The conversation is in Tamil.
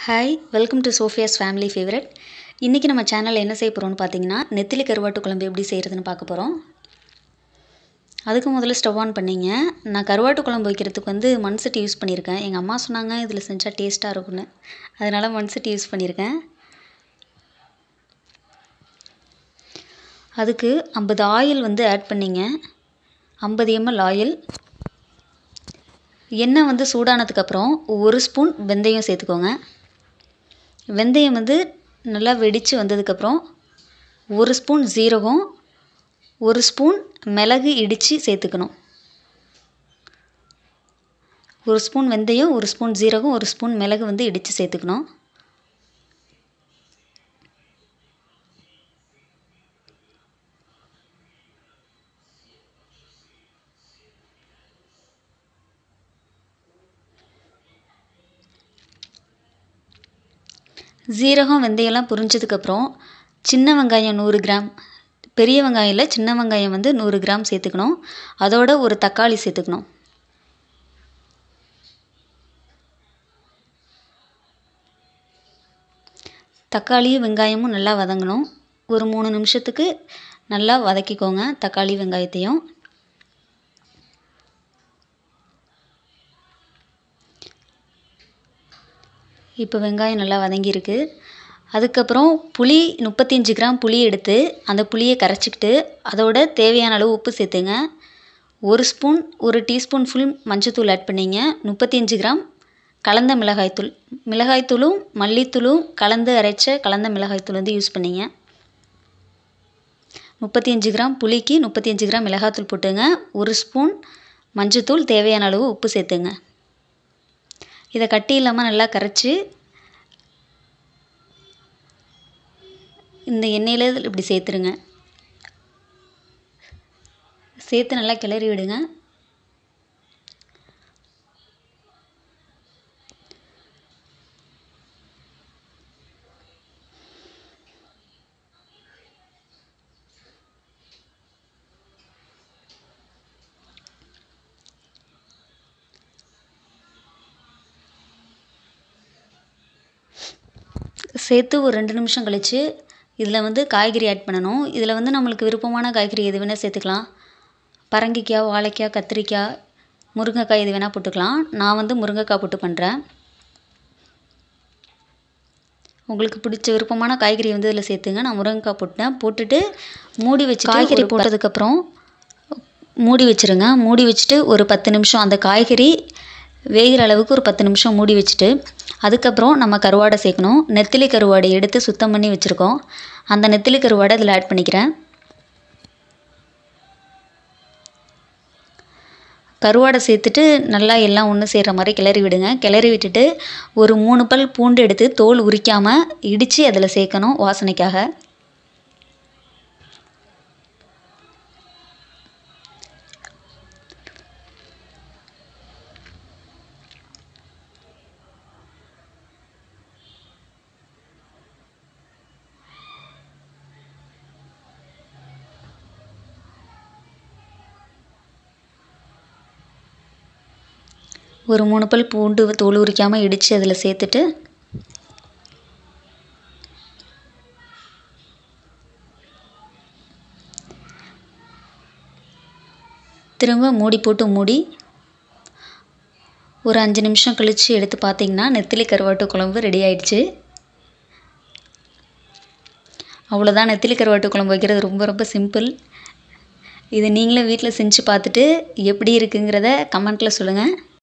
hi welcome to Sophia's family favourite இன்றைக்கி நம்ம சேனலில் என்ன செய்ய போகிறோம்னு பார்த்தீங்கன்னா நெத்திலி கருவாட்டு குழம்பு எப்படி செய்கிறதுன்னு பார்க்க போகிறோம் அதுக்கு முதல்ல ஸ்டவ் ஆன் பண்ணிங்க நான் கருவாட்டு குழம்பு வைக்கிறதுக்கு வந்து மண் சட்டி யூஸ் பண்ணியிருக்கேன் எங்கள் அம்மா சொன்னாங்க இதில் செஞ்சால் டேஸ்ட்டாக இருக்கும்னு அதனால் மண் சட்டி யூஸ் பண்ணியிருக்கேன் அதுக்கு ஐம்பது ஆயில் வந்து ஆட் பண்ணிங்க ஐம்பது எம்எல் ஆயில் எண்ணெய் வந்து சூடானதுக்கப்புறம் ஒரு ஸ்பூன் வெந்தயம் சேர்த்துக்கோங்க வெந்தயம் வந்து நல்லா வெடித்து வந்ததுக்கப்புறம் ஒரு ஸ்பூன் ஜீரகம் ஒரு ஸ்பூன் மிளகு இடித்து சேர்த்துக்கணும் ஒரு ஸ்பூன் வெந்தயம் ஒரு ஸ்பூன் ஜீரகம் ஒரு ஸ்பூன் மிளகு வந்து இடித்து சேர்த்துக்கணும் ஜீரகம் வெந்தயம்லாம் புரிஞ்சதுக்கப்புறம் சின்ன வெங்காயம் நூறு கிராம் பெரிய வெங்காயம் இல்லை சின்ன வெங்காயம் வந்து நூறு கிராம் சேர்த்துக்கணும் அதோட ஒரு தக்காளி சேர்த்துக்கணும் தக்காளியும் வெங்காயமும் நல்லா வதங்கணும் ஒரு மூணு நிமிஷத்துக்கு நல்லா வதக்கிக்கோங்க தக்காளி வெங்காயத்தையும் இப்போ வெங்காயம் நல்லா வதங்கியிருக்கு அதுக்கப்புறம் புளி முப்பத்தஞ்சு கிராம் புளி எடுத்து அந்த புளியை கரைச்சிக்கிட்டு அதோட தேவையான அளவு உப்பு சேர்த்துங்க ஒரு ஸ்பூன் ஒரு டீஸ்பூன் ஃபுல் மஞ்சத்தூள் ஆட் பண்ணிங்க முப்பத்தஞ்சு கிராம் கலந்த மிளகாய்த்தூள் மிளகாய்த்தூளும் மல்லித்தூளும் கலந்து அரைச்ச கலந்த மிளகாய்த்தூள் வந்து யூஸ் பண்ணிங்க முப்பத்தி அஞ்சு கிராம் புளிக்கு முப்பத்தி அஞ்சு கிராம் மிளகாத்தூள் போட்டுங்க ஒரு ஸ்பூன் மஞ்சத்தூள் தேவையான அளவு உப்பு சேர்த்துங்க இதை கட்டி இல்லாமல் நல்லா கரைச்சி இந்த எண்ணெயில் இப்படி சேர்த்துருங்க சேர்த்து நல்லா கிளறி விடுங்க சேர்த்து ஒரு ரெண்டு நிமிஷம் கழித்து இதில் வந்து காய்கறி ஆட் பண்ணணும் இதில் வந்து நம்மளுக்கு விருப்பமான காய்கறி எது வேணால் சேர்த்துக்கலாம் பரங்கிக்காய் வாழைக்காய் கத்திரிக்காய் முருங்கைக்காய் எது வேணால் போட்டுக்கலாம் நான் வந்து முருங்கைக்காய் போட்டு பண்ணுறேன் உங்களுக்கு பிடிச்ச விருப்பமான காய்கறி வந்து இதில் சேர்த்துங்க நான் முருங்கைக்காய் போட்டேன் போட்டுட்டு மூடி வச்சு காய்கறி போட்டதுக்கப்புறம் மூடி வச்சுருங்க மூடி வச்சுட்டு ஒரு பத்து நிமிஷம் அந்த காய்கறி வேகிற அளவுக்கு ஒரு பத்து நிமிஷம் மூடி வச்சுட்டு அதுக்கப்புறம் நம்ம கருவாடை சேர்க்கணும் நெத்திலி கருவாடை எடுத்து சுத்தம் பண்ணி வச்சுருக்கோம் அந்த நெத்திலி கருவாடை இதில் ஆட் பண்ணிக்கிறேன் கருவாடை சேர்த்துட்டு நல்லா எல்லாம் ஒன்று சேர்கிற மாதிரி கிளறி விடுங்க கிளறி விட்டுட்டு ஒரு மூணு பல் பூண்டு எடுத்து தோல் உரிக்காமல் இடித்து அதில் சேர்க்கணும் வாசனைக்காக ஒரு மூணு பல் பூண்டு தோல் உரிக்காமல் இடித்து அதில் சேர்த்துட்டு திரும்ப மூடி போட்டு மூடி ஒரு அஞ்சு நிமிஷம் கழித்து எடுத்து பார்த்தீங்கன்னா நெத்திலி கருவாட்டு குழம்பு ரெடி ஆயிடுச்சு அவ்வளோதான் நெத்திலி கருவாட்டு குழம்பு வைக்கிறது ரொம்ப ரொம்ப சிம்பிள் இது நீங்களும் வீட்டில் செஞ்சு பார்த்துட்டு எப்படி இருக்குங்கிறத கமெண்ட்டில் சொல்லுங்கள்